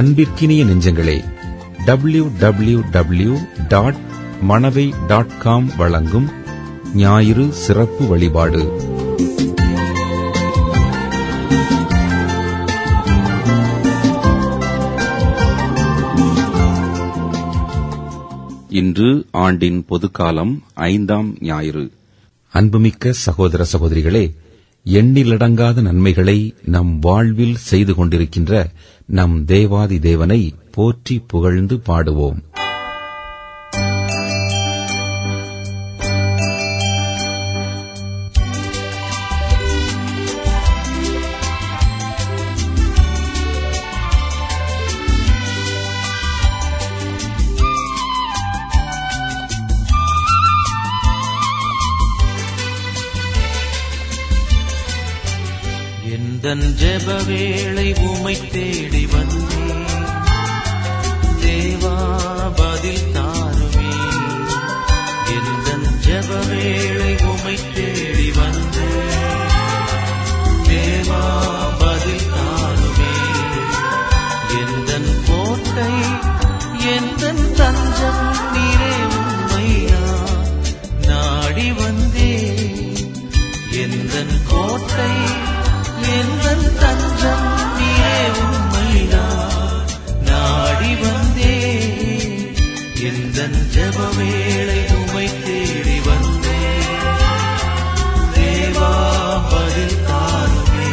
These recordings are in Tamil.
அன்பிற்கினிய நெஞ்சங்களே W W W dot Manavai dot com வழங்கும் ஞாயிறு சிறப்பு வழிபாடு இன்று ஆண்டின் பொதுக்காலம் ஐந்தாம் ஞாயிறு அன்புமிக்க சகோதர சகோதரிகளே எண்ணிலடங்காத நன்மைகளை நம் வாழ்வில் செய்து கொண்டிருக்கின்ற நம் தேவாதி தேவனை போற்றி புகழ்ந்து பாடுவோம் எந்தன் ஜெப வேளை உமை தேடி வந்தேன் தேவா பதில் தாருமே எந்தன் ஜெப வேளை உமை தேடி வந்தேன் தேவா பதில் தாருமே எந்தன் கோட்டை எந்தன் தஞ்சம் நீரே உண்மையா நாடி வந்தேன் எந்தன் கோட்டை எந்தன் தஞ்சம் நீரே உண்மையா நாடி வந்தே எந்தன் ஜப வேளை உமை தேடி வந்தே தேவா பதில் தாருமே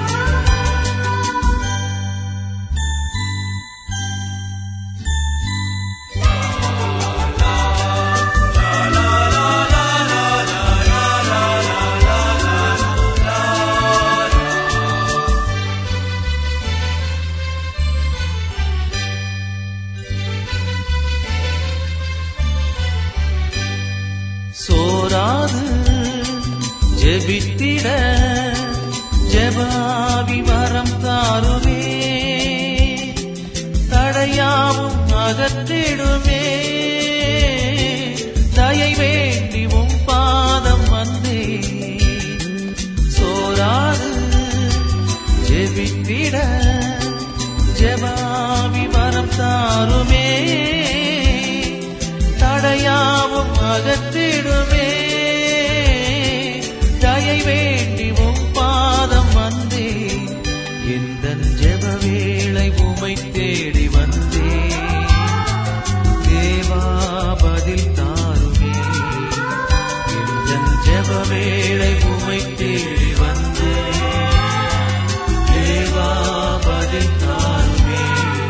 சோராது ஜெபித்திட ஜெபாவி வரம் தாருமே தடையாவும் அகற்றிடுமே தயை வேண்டி உம் பாதம் வந்தே சோராது ஜெபித்திட ஜெபாவி வரம் தாருமே தடையாவும் அகற்றிடுமே தயை வேண்டி உம் பாதம் வந்தே எந்த ஜெப வேளை உமை தேடி வந்தே தேவா பதில் தாருமே எந்த ஜெப வேளை உமை தேடி வந்தே தேவா பதில் தாருமே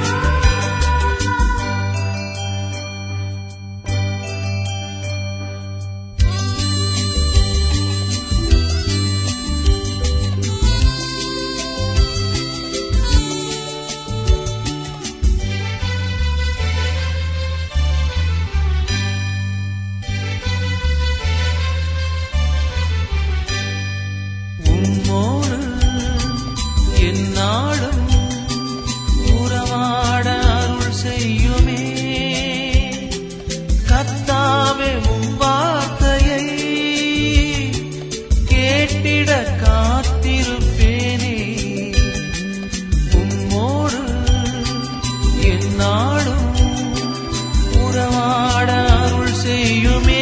உம்மோடு என்னாலும் உறவாட அருள் செய்யுமே கத்தாவே உம் வார்த்தையை கேட்டிட காத்திருப்பேனே உம்மோடு என்னாலும் உறவாட அருள் செய்யுமே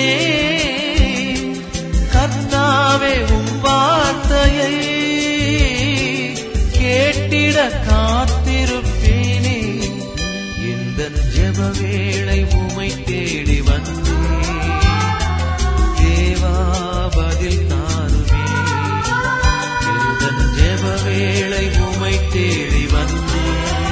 கர்த்தாவே உம் வார்த்தையை கேட்டிட காத்திருப்பேனே இந்த ஜெப வேளை உமை தேடி வந்தே தேவா பதில் தாருமே இந்த ஜெப வேளை உமை தேடி வந்தே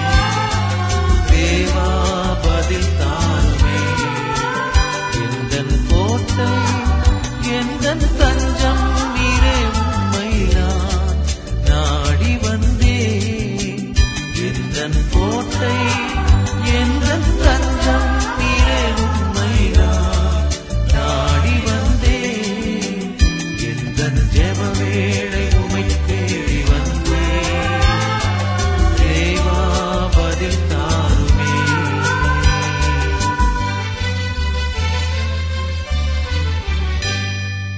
தேவா பதில் தாருமே எந்தன் கோட்டை எந்தன் தஞ்சம் நீரே உண்மைதான் நாடி வந்தே எந்தன் கோட்டை எந்தன் தஞ்சம் நீரே உண்மைதான் நாடி வந்தே எந்தன் ஜெப வேளை உமை தேடி வந்தே தேவா பதில் தாருமே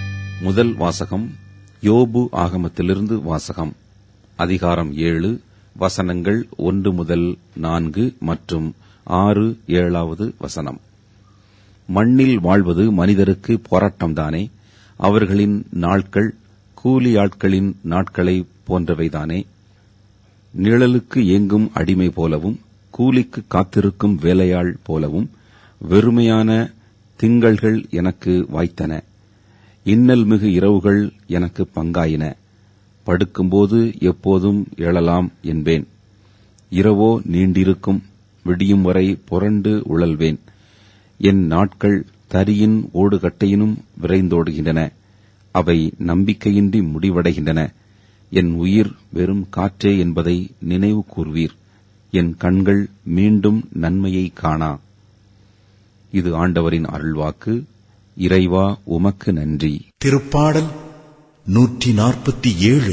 முதல் வாசகம் யோபு ஆகமத்திலிருந்து வாசகம் அதிகாரம் ஏழு வசனங்கள் ஒன்று முதல் நான்கு மற்றும் ஆறு ஏழாவது வசனம் மண்ணில் வாழ்வது மனிதருக்கு போராட்டம்தானே அவர்களின் நாட்கள் கூலி ஆட்களின் நாட்களை போன்றவைதானே நிழலுக்கு ஏங்கும் அடிமை போலவும் கூலிக்கு காத்திருக்கும் வேலையாள் போலவும் வெறுமையான திங்கள்கள் எனக்கு வாய்த்தன இன்னல் மிகு இரவுகள் எனக்கு பங்காயின படுக்கும்போது எப்போதும் எழலாம் என்பேன் இரவோ நீண்டிருக்கும் விடியும் வரை புரண்டு உழல்வேன் என் நாட்கள் தரியின் ஓடுகட்டையினும் விரைந்தோடுகின்றன அவை நம்பிக்கையின்றி முடிவடைகின்றன என் உயிர் வெறும் காற்றே என்பதை நினைவு கூர்வீர் என் கண்கள் மீண்டும் நன்மையை காணா இது ஆண்டவரின் அருள்வாக்கு இறைவா உமக்கு நன்றி திருப்பாடல் நூற்றி நாற்பத்தி ஏழு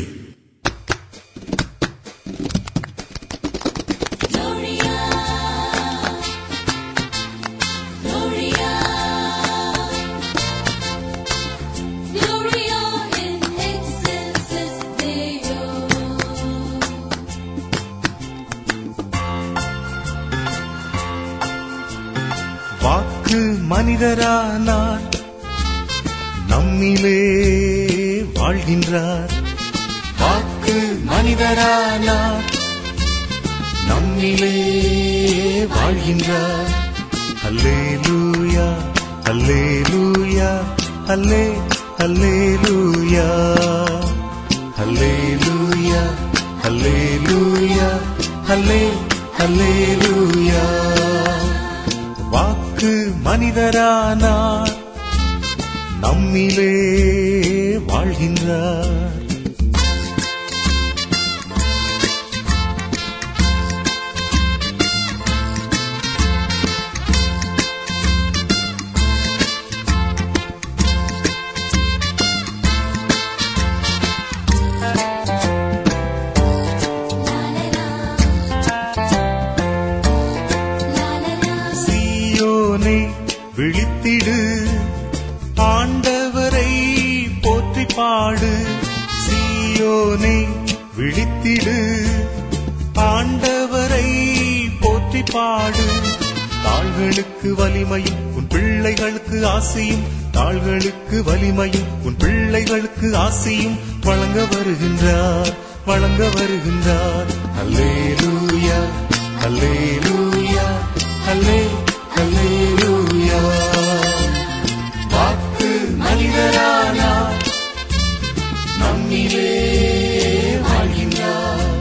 Gloria, Gloria, Gloria in excelsis Deo. வாக்கு மனிதரானார் நம்மிலே வாழ்கின்றார் வாக்கு மனிதரானார் நம்மிலே வாழ்கின்றார் அல்லேலூயா அல்லேலூயா அல்லே அல்லேலூயா அல்லேலூயா அல்லேலூயா அல்லே அல்லேலூயா வாக்கு மனிதரானார் நம்மிலே வாழ்கின்றார் சீயோனே விழித்திடு ஆண்டவரை போற்றி பாடு சீயோனே விழித்திடு ஆண்டவரை போற்றி பாடு தாள்களுக்கு வலிமையும் உன் பிள்ளைகளுக்கு ஆசையும் தாள்களுக்கு வலிமையும் உன் பிள்ளைகளுக்கு ஆசையும் வழங்க வருகின்றார் வழங்க வருகின்றார் அல்லேலூயா அல்லேலூயா அல்லே அல்லேலூயா வாக்கு மனிதரானார் நம்மிலே வாழ்கின்றார்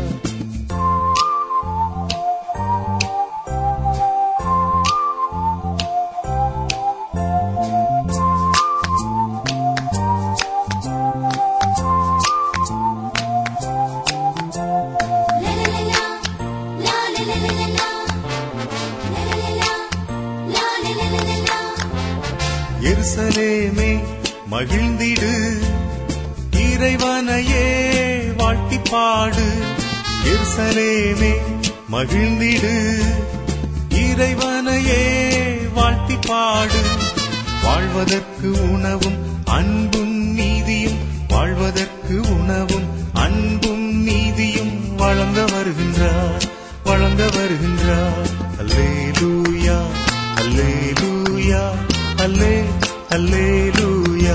La la la la, la la la la la, la la la la, la la la la la. எருசலேமே மகிழ்ந்திடு இறைவனையே வாழ்த்தி பாடு எருசலேமே மகிழ்ந்திடு இறைவனையே வாழ்த்தி பாடு வாழ்வதற்கு உணவும் அன்பும் நீதியும் வாழ்வதற்கு உணவும் அன்பும் நீதியும் வழங்க வருகின்றார் வழங்க வருகின்றார் அல்லேலூயா அல்லேலூயா அல்லே அல்லேலூயா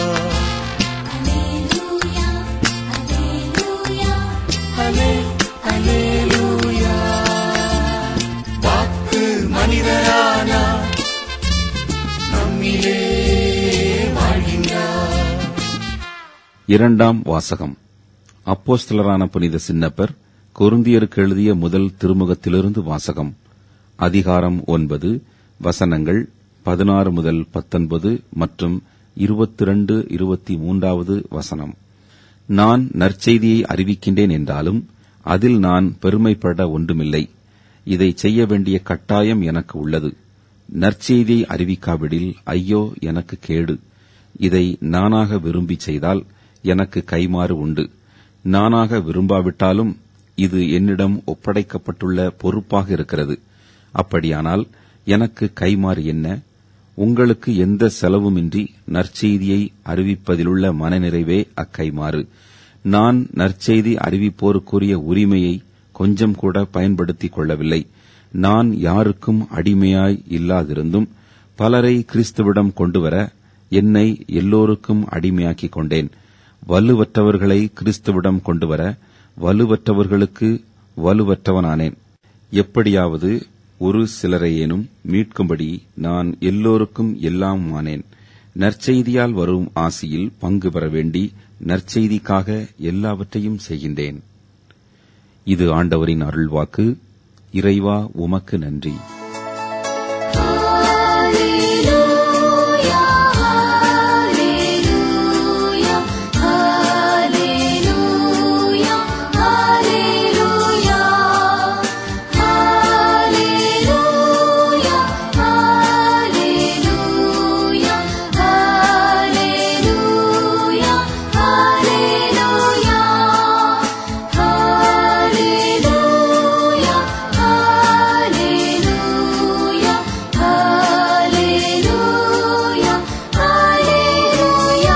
Alleluia, Alleluia, அல்லே அல்லேலூயா வாக்கு மனிதரானா நம்மிலே வாழ்கின்றார் இரண்டாம் வாசகம் அப்போஸ்தலரான புனித சின்னப்பர் கொருந்தியருக்கு எழுதிய முதல் திருமுகத்திலிருந்து வாசகம் அதிகாரம் ஒன்பது வசனங்கள் பதினாறு முதல் பத்தொன்பது மற்றும் இருபத்திரண்டு இருபத்தி மூன்றாவது வசனம் நான் நற்செய்தியை அறிவிக்கின்றேன் என்றாலும் அதில் நான் பெருமைப்பட ஒன்றுமில்லை இதை செய்ய வேண்டிய கட்டாயம் எனக்கு உள்ளது நற்செய்தியை அறிவிக்காவிடில் ஐயோ எனக்கு கேடு இதை நானாக விரும்பி செய்தால் எனக்கு கைமாறு உண்டு நானாக விரும்பாவிட்டாலும் இது என்னிடம் ஒப்படைக்கப்பட்டுள்ள பொறுப்பாக இருக்கிறது அப்படியானால் எனக்கு கைமாறு என்ன உங்களுக்கு எந்த செலவுமின்றி நற்செய்தியை அறிவிப்பதிலுள்ள மனநிறைவே அக்கைமாறு நான் நற்செய்தி அறிவிப்போருக்குரிய உரிமையை கொஞ்சம் கூட பயன்படுத்திக் கொள்ளவில்லை நான் யாருக்கும் அடிமையாய் இல்லாதிருந்தும் பலரை கிறிஸ்துவிடம் கொண்டுவர என்னை எல்லோருக்கும் அடிமையாக்கிக் கொண்டேன் வலுவற்றவர்களை கிறிஸ்துவிடம் கொண்டுவர வலுவற்றவர்களுக்கு வலுவற்றவனானேன் எப்படியாவது ஒரு சிலரையேனும் மீட்கும்படி நான் எல்லோருக்கும் எல்லாம் ஆனேன் நற்செய்தியால் வரும் ஆசியில் பங்கு பெற வேண்டி நற்செய்திக்காக எல்லாவற்றையும் செய்கின்றேன் இது ஆண்டவரின் அருள்வாக்கு இறைவா உமக்கு நன்றி Hallelujah, hallelujah, hallelujah, hallelujah, hallelujah, hallelujah, hallelujah, hallelujah, hallelujah, hallelujah, hallelujah, hallelujah.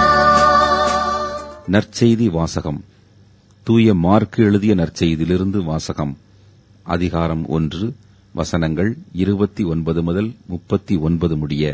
நற்செய்தி வாசகம் தூய மார்க்கு எழுதிய நற்செய்தியிலிருந்து வாசகம் அதிகாரம் ஒன்று வசனங்கள் இருபத்தி ஒன்பது முதல் முப்பத்தி ஒன்பது முடிய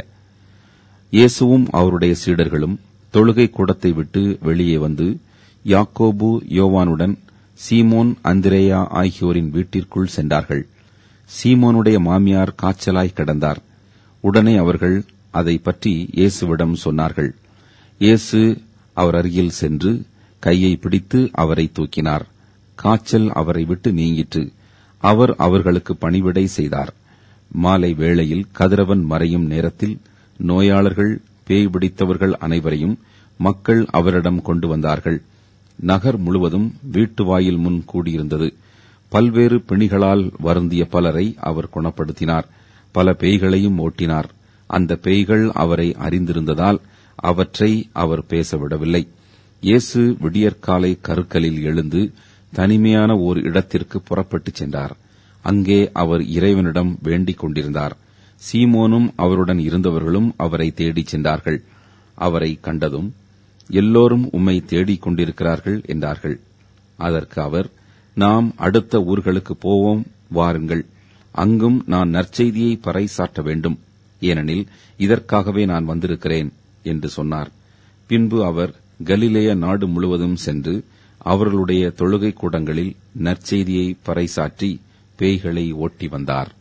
இயேசுவும் அவருடைய சீடர்களும் தொழுகை கூடத்தை விட்டு வெளியே வந்து யாக்கோபு யோவானுடன் சீமோன் அந்திரேயா ஆகியோரின் வீட்டிற்குள் சென்றார்கள் சீமோனுடைய மாமியார் காய்ச்சலாய் கிடந்தார் உடனே அவர்கள் அதை பற்றி இயேசுவிடம் சொன்னார்கள் இயேசு அவர் அருகில் சென்று கையை பிடித்து அவரை தூக்கினார் காய்ச்சல் அவரை விட்டு நீங்கிற்று அவர் அவர்களுக்கு பணிவிடை செய்தார் மாலை வேளையில் கதிரவன் மறையும் நேரத்தில் நோயாளர்கள் பேய் பிடித்தவர்கள் அனைவரையும் மக்கள் அவரிடம் கொண்டு வந்தார்கள் நகர் முழுவதும் வீட்டு வாயில் முன் கூடியிருந்தது பல்வேறு பிணிகளால் வருந்திய பலரை அவர் குணப்படுத்தினார் பல பேய்களையும் ஓட்டினார் அந்த பேய்கள் அவரை அறிந்திருந்ததால் அவற்றை அவர் பேச விடவில்லை இயேசு விடியற்காலை கருக்கலில் எழுந்து தனிமையான ஓர் இடத்திற்கு புறப்பட்டுச் சென்றார் அங்கே அவர் இறைவனிடம் வேண்டிக் கொண்டிருந்தார் சீமோனும் அவருடன் இருந்தவர்களும் அவரை தேடிச் சென்றார்கள் அவரை கண்டதும் எல்லோரும் உம்மை தேடிக் கொண்டிருக்கிறார்கள் என்றார்கள் அதற்கு அவர் நாம் அடுத்த ஊர்களுக்கு போவோம் வாருங்கள் அங்கும் நான் நற்செய்தியை பறைசாற்ற வேண்டும் ஏனெனில் இதற்காகவே நான் வந்திருக்கிறேன் என்று சொன்னார் பின்பு அவர் கலிலேய நாடு முழுவதும் சென்று அவர்களுடைய தொழுகை கூடங்களில் நற்செய்தியை பறைசாற்றி பேய்களை ஓட்டி வந்தார்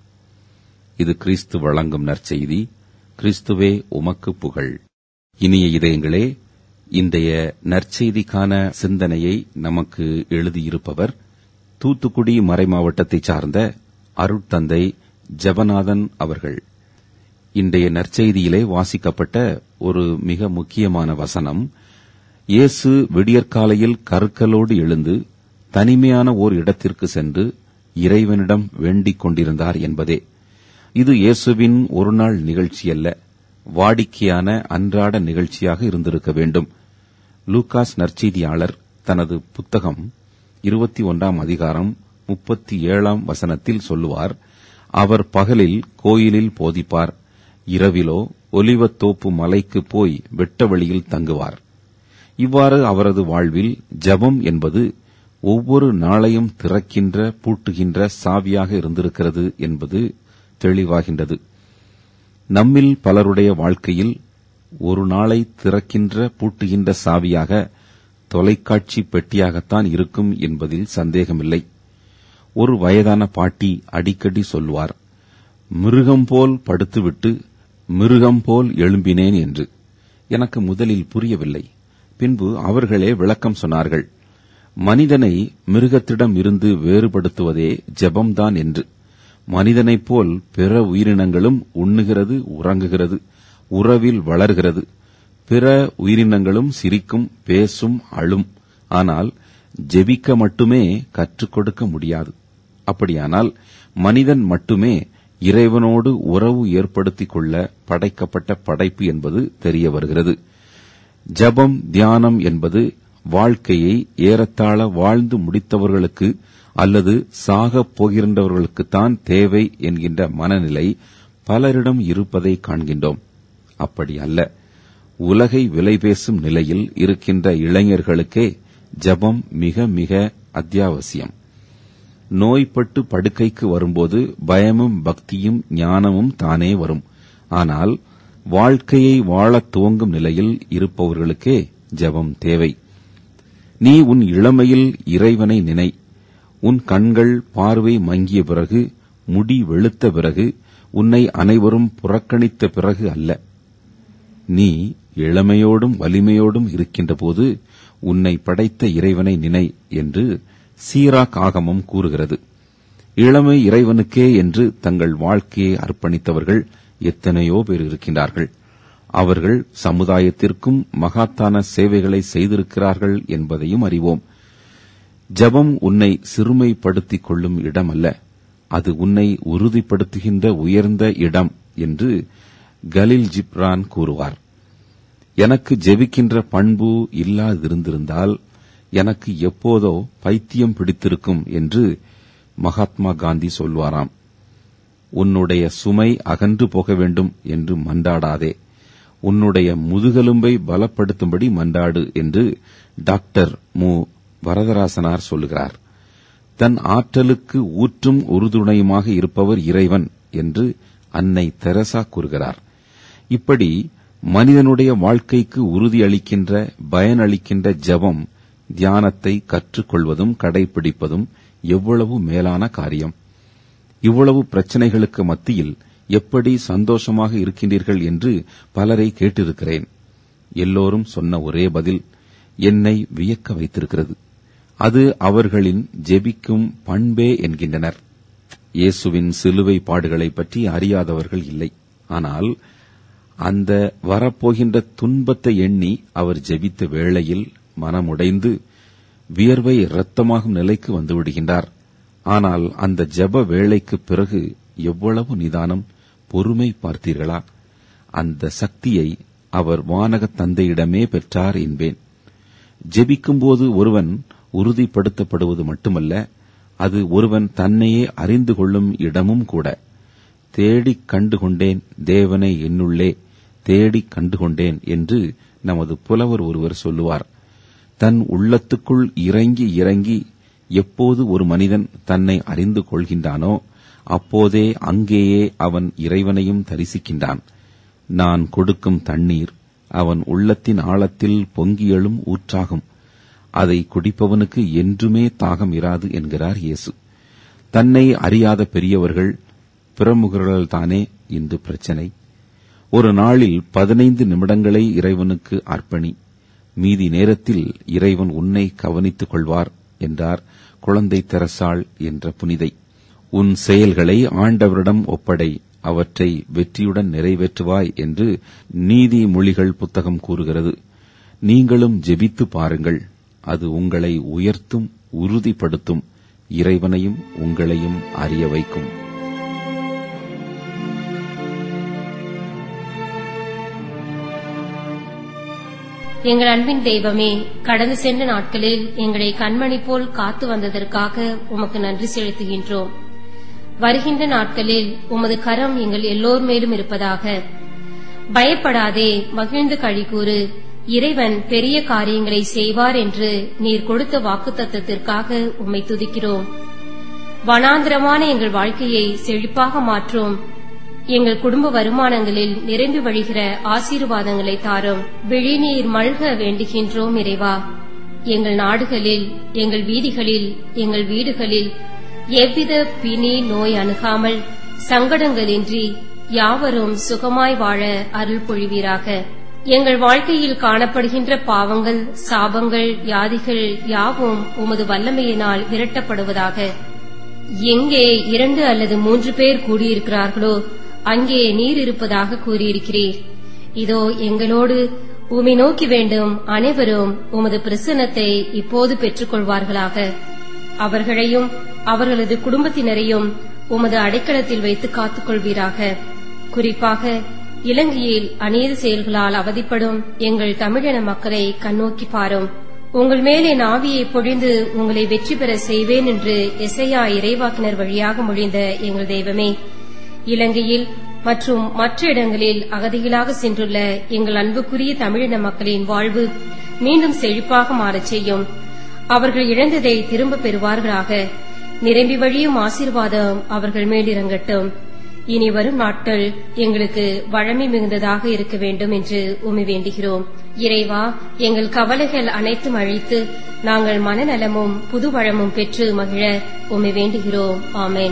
இது கிறிஸ்து வழங்கும் நற்செய்தி கிறிஸ்துவே உமக்கு புகழ் இனிய இதயங்களே இன்றைய நற்செய்திக்கான சிந்தனையை நமக்கு எழுதியிருப்பவர் தூத்துக்குடி மறைமாவட்டத்தைச் சார்ந்த அருட்தந்தை ஜெபநாதன் அவர்கள் இன்றைய நற்செய்தியிலே வாசிக்கப்பட்ட ஒரு மிக முக்கியமான வசனம் இயேசு விடியற்காலையில் கருக்கலோடு எழுந்து தனிமையான ஓர் இடத்திற்கு சென்று இறைவனிடம் வேண்டிக் கொண்டிருந்தார் என்பதே இது இயேசுவின் ஒருநாள் நிகழ்ச்சி அல்ல வாடிக்கையான அன்றாட நிகழ்ச்சியாக இருந்திருக்க வேண்டும் லூகாஸ் நற்செய்தியாளர் தனது புத்தகம் இருபத்தி ஒன்றாம் அதிகாரம் முப்பத்தி ஏழாம் வசனத்தில் சொல்லுவார் அவர் பகலில் கோயிலில் போதிப்பார் இரவிலோ ஒலிவத்தோப்பு மலைக்கு போய் வெட்ட வழியில் தங்குவார் இவ்வாறு அவரது வாழ்வில் ஜெபம் என்பது ஒவ்வொரு நாளையும் திறக்கின்ற பூட்டுகின்ற சாவியாக இருந்திருக்கிறது என்பது தெளிவாகின்றது நம்மில் பலருடைய வாழ்க்கையில் ஒரு நாளை திறக்கின்ற பூட்டுகின்ற சாவியாக தொலைக்காட்சி பெட்டியாகத்தான் இருக்கும் என்பதில் சந்தேகமில்லை ஒரு வயதான பாட்டி அடிக்கடி சொல்வார் மிருகம் போல் படுத்துவிட்டு மிருகம் போல் எழும்பினேன் என்று எனக்கு முதலில் புரியவில்லை பின்பு அவர்களே விளக்கம் சொன்னார்கள் மனிதனை மிருகத்திடம் இருந்து வேறுபடுத்துவதே ஜெபம்தான் என்று மனிதனைப் போல் பிற உயிரினங்களும் உண்ணுகிறது உறங்குகிறது உறவில் வளர்கிறது பிற உயிரினங்களும் சிரிக்கும் பேசும் அழும் ஆனால் ஜெபிக்க மட்டுமே கற்றுக் கொடுக்க முடியாது அப்படியானால் மனிதன் மட்டுமே இறைவனோடு உறவு ஏற்படுத்திக் கொள்ள படைக்கப்பட்ட படைப்பு என்பது தெரிய வருகிறது ஜபம் தியானம் என்பது வாழ்க்கையை ஏறத்தாழ வாழ்ந்து முடித்தவர்களுக்கு அல்லது சாகப் போகின்றவர்களுக்குத்தான் தேவை என்கின்ற மனநிலை பலரிடம் இருப்பதை காண்கின்றோம் அப்படி அல்ல உலகை விலை பேசும் நிலையில் இருக்கின்ற இளைஞர்களுக்கே ஜபம் மிக மிக அத்தியாவசியம் நோய்பட்டு படுக்கைக்கு வரும்போது பயமும் பக்தியும் ஞானமும் தானே வரும் ஆனால் வாழ்க்கையை வாழத் துவங்கும் நிலையில் இருப்பவர்களுக்கே ஜெபம் தேவை நீ உன் இளமையில் இறைவனை நினை உன் கண்கள் பார்வை மங்கிய பிறகு முடி வெளுத்த பிறகு உன்னை அனைவரும் புறக்கணித்த பிறகு அல்ல நீ இளமையோடும் வலிமையோடும் இருக்கின்றபோது உன்னை படைத்த இறைவனை நினை என்று சீராக் ஆகமம் கூறுகிறது இளமை இறைவனுக்கே என்று தங்கள் வாழ்க்கையை அர்ப்பணித்தவர்கள் எத்தனையோ பேர் இருக்கின்றார்கள் அவர்கள் சமுதாயத்திற்கும் மகாத்தான சேவைகளை செய்திருக்கிறார்கள் என்பதையும் அறிவோம் ஜெபம் உன்னை சிறுமைப்படுத்திக் கொள்ளும் இடம் அல்ல அது உன்னை உறுதிப்படுத்துகின்ற உயர்ந்த இடம் என்று கலில் ஜிப்ரான் கூறுவார் எனக்கு ஜெபிக்கின்ற பண்பு இல்லாதிருந்திருந்தால் எனக்கு எப்போதோ பைத்தியம் பிடித்திருக்கும் என்று மகாத்மா காந்தி சொல்வாராம் உன்னுடைய சுமை அகன்று போக வேண்டும் என்று மன்றாடாதே உன்னுடைய முதுகெலும்பை பலப்படுத்தும்படி மன்றாடு என்று டாக்டர் மு வரதராசனார் சொல்லுகிறார் தன் ஆற்றலுக்கு ஊற்றும் உறுதுணையுமாக இருப்பவர் இறைவன் என்று அன்னை தெரசா கூறுகிறார் இப்படி மனிதனுடைய வாழ்க்கைக்கு உறுதியளிக்கின்ற பயனளிக்கின்ற ஜெபம் தியானத்தை கற்றுக்கொள்வதும் கடைபிடிப்பதும் எவ்வளவு மேலான காரியம் இவ்வளவு பிரச்சனைகளுக்கு மத்தியில் எப்படி சந்தோஷமாக இருக்கின்றீர்கள் என்று பலரை கேட்டிருக்கிறேன் எல்லோரும் சொன்ன ஒரே பதில் என்னை வியக்க வைத்திருக்கிறது அது அவர்களின் ஜெபிக்கும் பண்பே என்கின்றனர் இயேசுவின் சிலுவை பாடுகளைப் பற்றி அறியாதவர்கள் இல்லை ஆனால் அந்த வரப்போகின்ற துன்பத்தை எண்ணி அவர் ஜெபித்த வேளையில் மனமுடைந்து வியர்வை இரத்தமாகும் நிலைக்கு வந்துவிடுகின்றார் ஆனால் அந்த ஜெப வேளைக்குப் பிறகு எவ்வளவு நிதானம் பொறுமை பார்த்தீர்களா அந்த சக்தியை அவர் வானகத் தந்தையிடமே பெற்றார் என்பேன் ஜெபிக்கும்போது ஒருவன் உறுதிப்படுத்தப்படுவது மட்டுமல்ல அது ஒருவன் தன்னையே அறிந்து கொள்ளும் இடமும் கூட தேடிக் கண்டுகொண்டேன் தேவனை என்னுள்ளே தேடிக் கண்டுகொண்டேன் என்று நமது புலவர் ஒருவர் சொல்லுவார் தன் உள்ளத்துக்குள் இறங்கி இறங்கி எப்போது ஒரு மனிதன் தன்னை அறிந்து கொள்கின்றானோ அப்போதே அங்கேயே அவன் இறைவனையும் தரிசிக்கின்றான் நான் கொடுக்கும் தண்ணீர் அவன் உள்ளத்தின் ஆழத்தில் பொங்கியெழும் ஊற்றாகும் அதை குடிப்பவனுக்கு என்றுமே தாகம் இராது என்கிறார் இயேசு தன்னை அறியாத பெரியவர்கள் பிரமுகர்கள்தானே இன்று பிரச்சனை ஒரு நாளில் பதினைந்து நிமிடங்களை இறைவனுக்கு அர்ப்பணி மீதி நேரத்தில் இறைவன் உன்னை கவனித்துக் கொள்வார் என்றார் குழந்தை தெரசாள் என்ற புனிதை உன் செயல்களை ஆண்டவரிடம் ஒப்படை அவற்றை வெற்றியுடன் நிறைவேற்றுவாய் என்று நீதிமொழிகள் புத்தகம் கூறுகிறது நீங்களும் ஜெபித்து பாருங்கள் அது உங்களை உயர்த்தும் உறுதிப்படுத்தும் இறைவனையும் உங்களையும் அறிய வைக்கும் எங்கள் அன்பின் தெய்வமே கடந்து சென்ற நாட்களில் எங்களை கண்மணி போல் காத்து வந்ததற்காக உமக்கு நன்றி செலுத்துகின்றோம் வருகின்ற நாட்களில் உமது கரம் எங்கள் எல்லோர் மேலும் இருப்பதாக பயப்படாதே மகிழ்ந்து கழிகூறு இறைவன் பெரிய காரியங்களை செய்வார் என்று நீர் கொடுத்த வாக்குத்தத்தத்திற்காக உம்மை துதிக்கிறோம் வனாந்திரமான எங்கள் வாழ்க்கையை செழிப்பாக மாற்றும் எங்கள் குடும்ப வருமானங்களில் நிரம்பி வழிகிற ஆசீர்வாதங்களை தாரும் விழிநீர் மல்க வேண்டுகின்றோம் இறைவா எங்கள் நாடுகளில் எங்கள் வீதிகளில் எங்கள் வீடுகளில் எவ்வித பிணி நோய் அணுகாமல் சங்கடங்களின்றி யாவரும் சுகமாய் வாழ அருள் பொழிவீராக எங்கள் வாழ்க்கையில் காணப்படுகின்ற பாவங்கள் சாபங்கள் வியாதிகள் யாவும் உமது வல்லமையினால் விரட்டப்படுவதாக எங்கே இரண்டு அல்லது மூன்று பேர் கூடியிருக்கிறார்களோ அங்கே நீர் இருப்பதாக கூறியிருக்கிறீர் இதோ எங்களோடு உமை நோக்கி வேண்டும் அனைவரும் உமது பிரசன்னத்தை இப்போது பெற்றுக் கொள்வார்களாக அவர்களையும் அவர்களது குடும்பத்தினரையும் உமது அடைக்கலத்தில் வைத்து காத்துக் கொள்வீராக குறிப்பாக இலங்கையில் அநீதி செயல்களால் அவதிப்படும் எங்கள் தமிழின மக்களை கண்ணோக்கி பாரும் உங்கள் மேலே நாவியை பொழிந்து உங்களை வெற்றி பெற செய்வேன் என்று எசையா இறைவாக்கினர் வழியாக மொழிந்த எங்கள் தெய்வமே இலங்கையில் மற்றும் மற்ற இடங்களில் அகதிகளாக சென்றுள்ள எங்கள் அன்புக்குரிய தமிழின மக்களின் வாழ்வு மீண்டும் செழிப்பாக மாறச் செய்யும் அவர்கள் இழந்ததை திரும்ப பெறுவார்களாக நிரம்பி வழியும் ஆசீர்வாதம் அவர்கள் மேலிறங்கட்டும் இனி வரும் நாட்கள் எங்களுக்கு வழமை மிகுந்ததாக இருக்க வேண்டும் என்று உமி வேண்டுகிறோம் இறைவா எங்கள் கவலைகள் அனைத்தும் அழித்து நாங்கள் மனநலமும் புது வளமும் பெற்று மகிழ உமி வேண்டுகிறோம் ஆமென்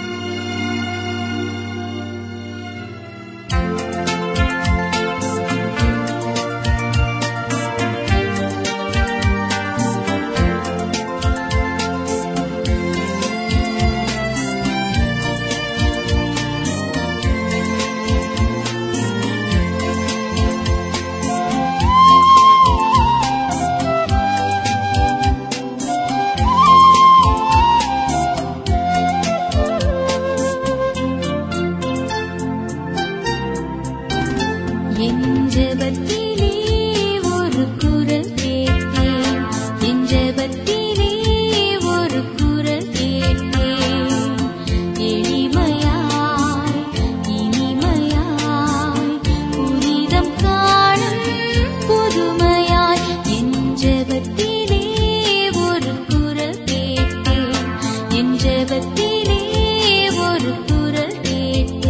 எஞ்சபத்திலே ஒரு குரல் கேட்டேன் எஞ்சபத்திலே ஒரு குரல் கேட்டேன் எளிமையாய் இனிமையாய் புனிதம் காணும் புதுமையாய் எஞ்சபத்திலே ஒரு குரல் கேட்டேன் எஞ்சபத்திலே ஒரு குரல் கேட்டேன்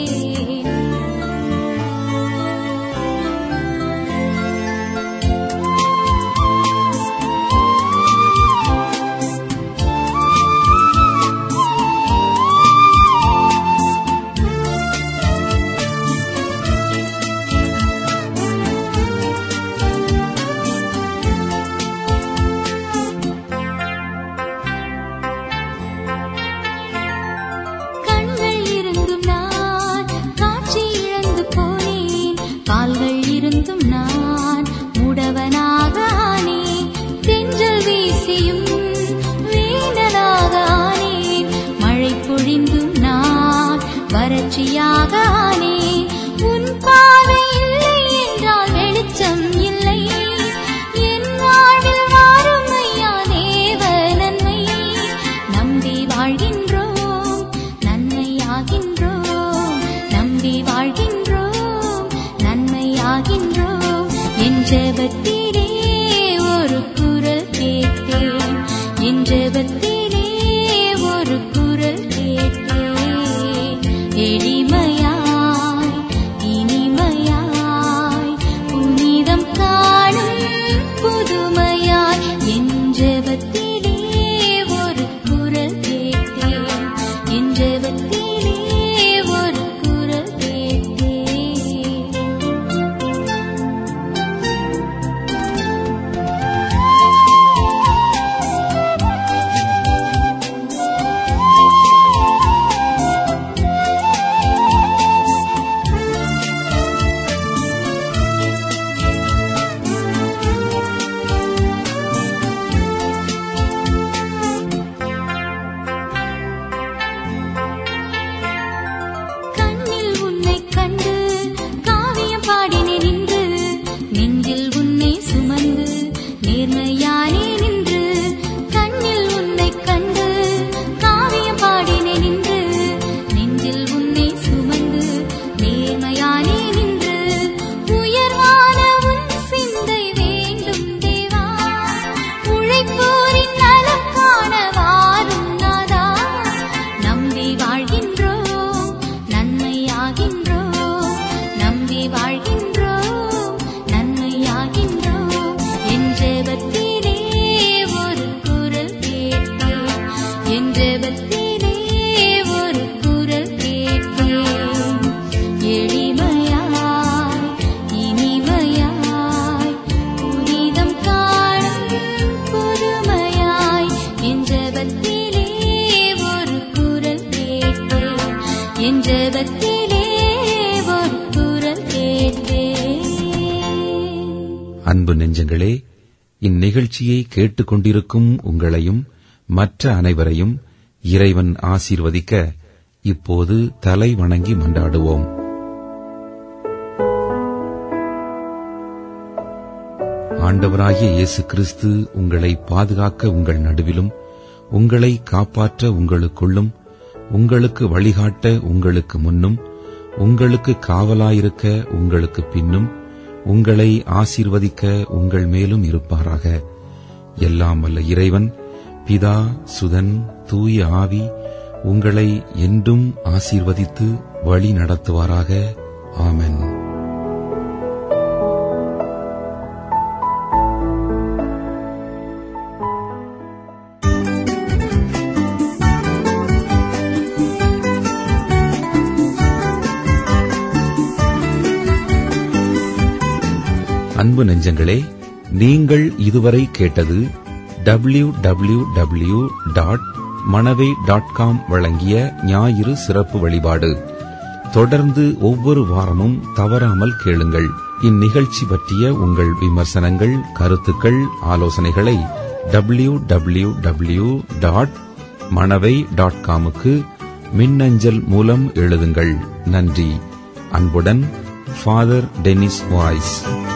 கண்கள் இருந்தும் நான் காட்சி இழந்து போனேன் கால்கள் இருந்தும் நான் முடவனாக ஆனேன் தென்றல் வீசியும் வேனலாக ஆனேன் மழை பொழிந்தும் நான் வறட்சியாக ஆனேன் உன் பார்வை இல்லை என்றால் வெளிச்சம் இல்லை என் வாழ்வில் வாரும் ஐயா தேவ நன்மை நம்பி வாழ்கின்றோம் நன்மையாகின்றோம் நம்பி வாழ்கின்றோம் நன்மையாகின்றோம் என்றபத்திலே ஒரு குரல் கேட்டேன் என்றபத்திலே ஒரு குரல் கேட்டேன் எளிமையாய் இனிமையாய் புனிதம் காணும் புதுமையாய் என்றபத்திலே ஒரு குரல் கேட்டேன் என்றபத்திலே ஒரு குரல் கேட்டேன் கண்ணில் உன்னை கண்டு காவியம் பாடினே நின்று நெஞ்சில் உன்னை சுமந்து நேர்மையானே நின்று கண்ணில் உன்னை கண்டு காவியம் பாடினே நின்று நெஞ்சில் உன்னை சுமந்து நேர்மையானே நின்று உயர்வான உன் சிந்தை வேண்டும் தேவா உழைப்போரின் நலம் காண வாரும் நாதா நம்பி வாழ்கின்றோம் நன்மையாகின்றோம் நம்பி வாழ்கின்றோம் நன்மையாகின்றோம் என்றபத்திலே ஒரு குரல் கேட்டேன் என்றபத்திலே ஒரு குரல் கேட்டேன் எளிமையாய் இனிமையாய் புனிதம் காணும் புதுமையாய் என்றபத்திலே ஒரு குரல் கேட்டேன் என்றபத்திலே ஒரு குரல் கேட்டேன் அன்பு நெஞ்சங்களே இந்நிகழ்ச்சியை கேட்டுக்கொண்டிருக்கும் உங்களையும் மற்ற அனைவரையும் இறைவன் ஆசீர்வதிக்க இப்போது தலை வணங்கி மன்றாடுவோம் ஆண்டவராகிய இயேசு கிறிஸ்து உங்களை பாதுகாக்க உங்கள் நடுவிலும் உங்களை காப்பாற்ற உங்களுக்குள்ளும் உங்களுக்கு வழிகாட்ட உங்களுக்கு முன்னும் உங்களுக்கு காவலாயிருக்க உங்களுக்கு பின்னும் உங்களை ஆசீர்வதிக்க உங்கள் மேலும் இருப்பாராக எல்லாம் வல்ல இறைவன் பிதா சுதன் தூய ஆவி உங்களை என்றும் ஆசீர்வதித்து வழி நடத்துவாராக ஆமென் அன்பு நெஞ்சங்களே நீங்கள் இதுவரை கேட்டது W W W dot Manavai dot com வழங்கிய ஞாயிறு சிறப்பு வழிபாடு தொடர்ந்து ஒவ்வொரு வாரமும் தவறாமல் கேளுங்கள் இந்நிகழ்ச்சி பற்றிய உங்கள் விமர்சனங்கள் கருத்துக்கள் ஆலோசனைகளை W W W dot Manavai dot காமுக்கு மின்னஞ்சல் மூலம் எழுதுங்கள் நன்றி அன்புடன் ஃபாதர் டெனிஸ் வாய்ஸ்